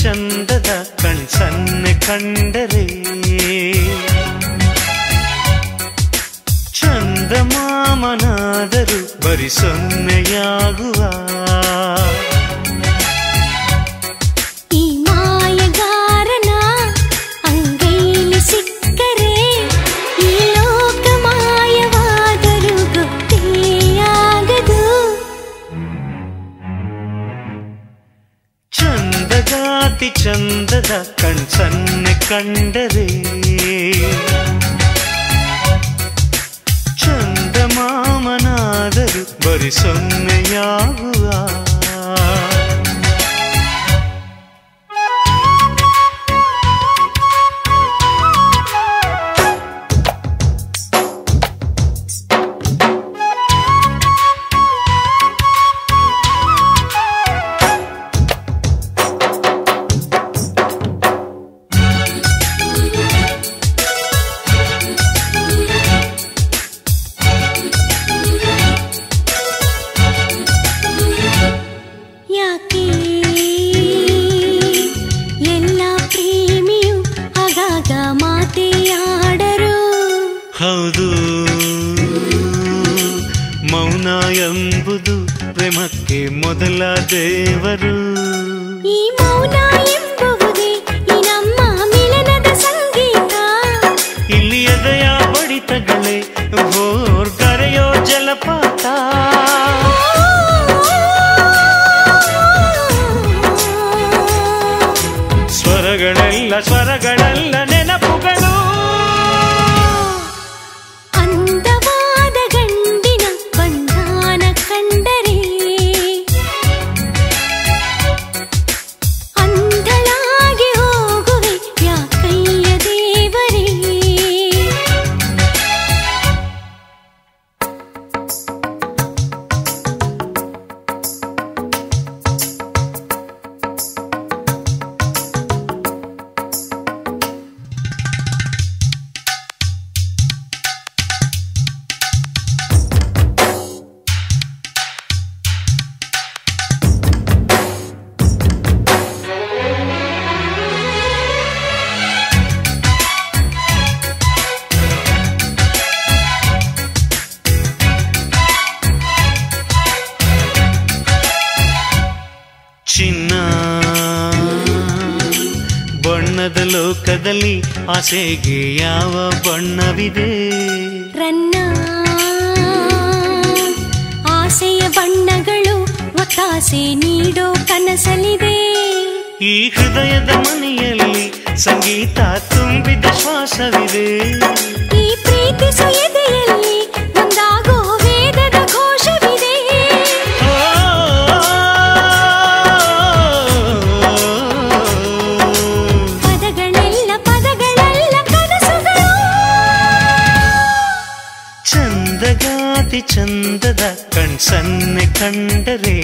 ಚಂದದ ಕಣ್ಸನ್ನೆ ಕಂಡರೆ ಚಂದಮಾಮನಾದರೂ ಬರಿ ಸೊನ್ನೆಯಾಗುವ ಈ ಮಾಯಗಾರನ ಅಂಗೈಲಿ ಸಿಕ್ಕರೆ ಈ ಲೋಕ ಮಾಯವಾದರೂ ಗೊತ್ತೇ ಆಗದು ಚಂದಗಾತಿ ಚಂದದ ಕಣ್ಸನ್ನೆ ಕಂಡರೆ ಚಂದಮಾಮನಾದರೂ ಬರಿ ಸೊನ್ನೆಯಾಗುವ ಯಾಕೆ ಎಲ್ಲ ಪ್ರೇಮಿಯು ಆಗಾಗ ಮಾತೆಯಾಡರು ಹೌದು ಮೌನ ಎಂಬುದು ಪ್ರೇಮಕ್ಕೆ ಮೊದಲ ದೇವರು ಈ ಮೌನ ಎಂಬುವುದೇ ಈ ನಮ್ಮ ಮಿಲನದ ಸಂಗೀತ ಇಲ್ಲಿ ಎದೆಯ ಬಡಿತಗಳೇ ಭೋರ್ ಕರೆಯೋ ಜಲಪಾತ ಸ್ವರಗಳೆಲ್ಲ ಸ್ವರಗಳೆಲ್ಲ ನೆನಪುಗಳು ಅಂದವಾದ ಗಂಡಿನ ಬಂಧನ ಕಂಡರೆ ಅಂಧಳಾಗಿ ಹೋಗುವೆ ಯಾಕಯ್ಯ ದೇವರೇ ಚಿನ್ನ ಬಣ್ಣದ ಲೋಕದಲ್ಲಿ ಆಸೆಗೆ ಯಾವ ಬಣ್ಣವಿದೆ ರನ್ನ ಆಸೆಯ ಬಣ್ಣಗಳು ಒತ್ತಾಸೆ ನೀಡೋ ಕನಸಲಿದೆ ಈ ಹೃದಯದ ಮನೆಯಲ್ಲಿ ಸಂಗೀತ ತುಂಬಿದ ಶ್ವಾಸವಿದೆ ಈ ಪ್ರೀತಿಸು ಎದೆಯಲ್ಲಿ ಒಂದಾಗೋ ವೇದದ ಘೋಷವಿದೆ ಓ, ಪದಗಳೆಲ್ಲ ಪದಗಳೆಲ್ಲ ಕನಸುಗಳು ಚಂದಗಾತಿ ಚಂದದ ಕಣ್ಸನ್ನೆ ಕಂಡರೆ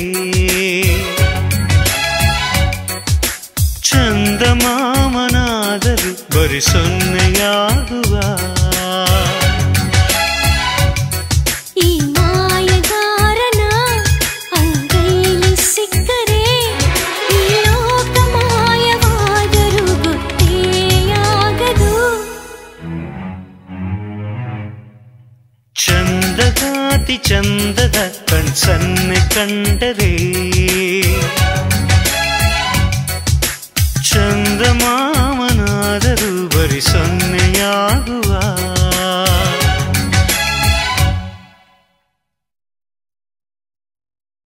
ಚಂದಮಾಮನಾದರೂ ಬರಿ ಸೊನ್ನೆಯಾಗುವ ಈ ಮಾಯಗಾರನ ಅಂಗೈಲಿ ಸಿಕ್ಕರೆ ಈ ಲೋಕ ಮಾಯವಾದರೂ ಗೊತ್ತೇ ಆಗದು ಚಂದಗಾತಿ ಚಂದದ ಕಣ್ಸನ್ನೆ ಕಂಡರೆ ಚಂದಮಾಮನಾದರೂ ಬರಿ ಸೊನ್ನೆ